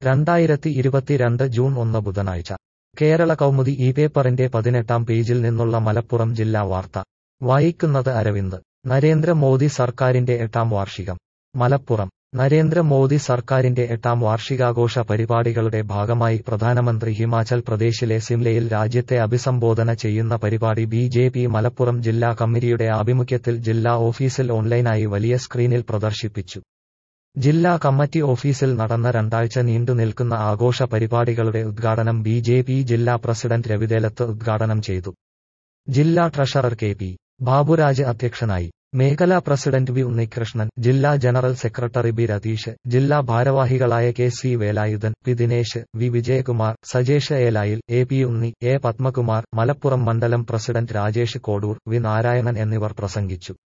രണ്ടായിരത്തി ഇരുപത്തിരണ്ട് ജൂൺ ഒന്ന് ബുധനാഴ്ച കേരള കൗമുദി ഈ പേപ്പറിന്റെ പതിനെട്ടാം പേജിൽ നിന്നുള്ള മലപ്പുറം ജില്ലാ വാർത്ത വായിക്കുന്നത് അരവിന്ദ് നരേന്ദ്രമോദി സർക്കാരിന്റെ എട്ടാം വാർഷികം മലപ്പുറം നരേന്ദ്രമോദി സർക്കാരിന്റെ എട്ടാം വാർഷികാഘോഷ പരിപാടികളുടെ ഭാഗമായി പ്രധാനമന്ത്രി ഹിമാചൽ പ്രദേശിലെ സിംലയിൽ രാജ്യത്തെ അഭിസംബോധന ചെയ്യുന്ന പരിപാടി ബി ജെ പി മലപ്പുറം ജില്ലാ കമ്മിറ്റിയുടെ ആഭിമുഖ്യത്തിൽ ജില്ലാ ഓഫീസിൽ ഓൺലൈനായി വലിയ സ്ക്രീനിൽ പ്രദർശിപ്പിച്ചു ജില്ലാ കമ്മിറ്റി ഓഫീസിൽ നടന്ന രണ്ടാഴ്ച നീണ്ടു നിൽക്കുന്ന ആഘോഷ പരിപാടികളുടെ ഉദ്ഘാടനം ബി ജെ പി ജില്ലാ പ്രസിഡന്റ് രവിദേലത്ത് ഉദ്ഘാടനം ചെയ്തു ജില്ലാ ട്രഷറർ കെ പി ബാബുരാജ് അധ്യക്ഷനായി മേഖലാ പ്രസിഡന്റ് വി ഉണ്ണികൃഷ്ണൻ ജില്ലാ ജനറൽ സെക്രട്ടറി ബി രതീഷ് ജില്ലാ ഭാരവാഹികളായ K C Velayudhan P Dinesh V Vijayakumar Sajesh ഏലായിൽ A P Unni A Padmakumar Malappuram മണ്ഡലം പ്രസിഡന്റ് രാജേഷ് കോഡൂർ വി നാരായണൻ എന്നിവർ പ്രസംഗിച്ചു